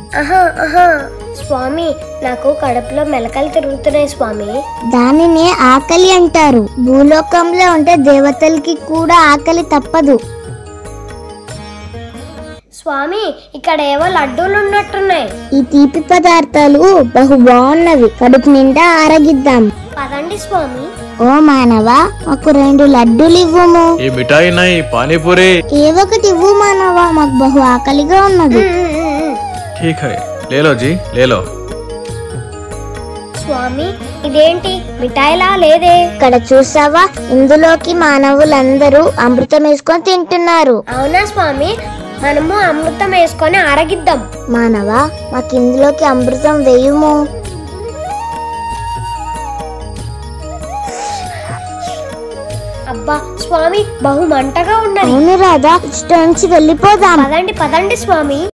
ఆహా ఆహా స్వామి నాకు కడుపులో మెలకలు తిరుగుతున్నాయి స్వామి దానినే ఆకలి అంటారు భూలోకంలో ఉంటే దేవతలకి కూడా ఆకలి తప్పదు స్వామి ఇక్కడ ఏవో లడ్డూలు ఉన్నట్టున్నాయి ఈ తీపి పదార్థాలు బహు బాగున్నవి కడుపు నిండా ఆరగిద్దాం పదండి స్వామి ఓ మానవ మాకు రెండు లడ్డూలు ఇవ్వము ये मिठाई नहीं पानीपुरी ఏ ఒకటి ఇవ్వు మానవ మాకు బహు ఆకలిగా ఉన్నది ठीक है ले लो जी ले लो స్వామి ఇదేంటి మిఠాయిలా లేదే ఇక్కడ చూసావా ఇందులోకి మానవులందరూ అమృతం వేసుకొని తింటున్నారు అవునా స్వామి మనము అమృతం వేసుకొని ఆరగిద్దాం మానవ మాకు ఇందులోకి అమృతం వేయుము అబ్బా స్వామి బహు మంటగా ఉన్నది అవును రాధా ఇష్టం నుంచి వెళ్ళిపోదాం పదండి పదండి స్వామి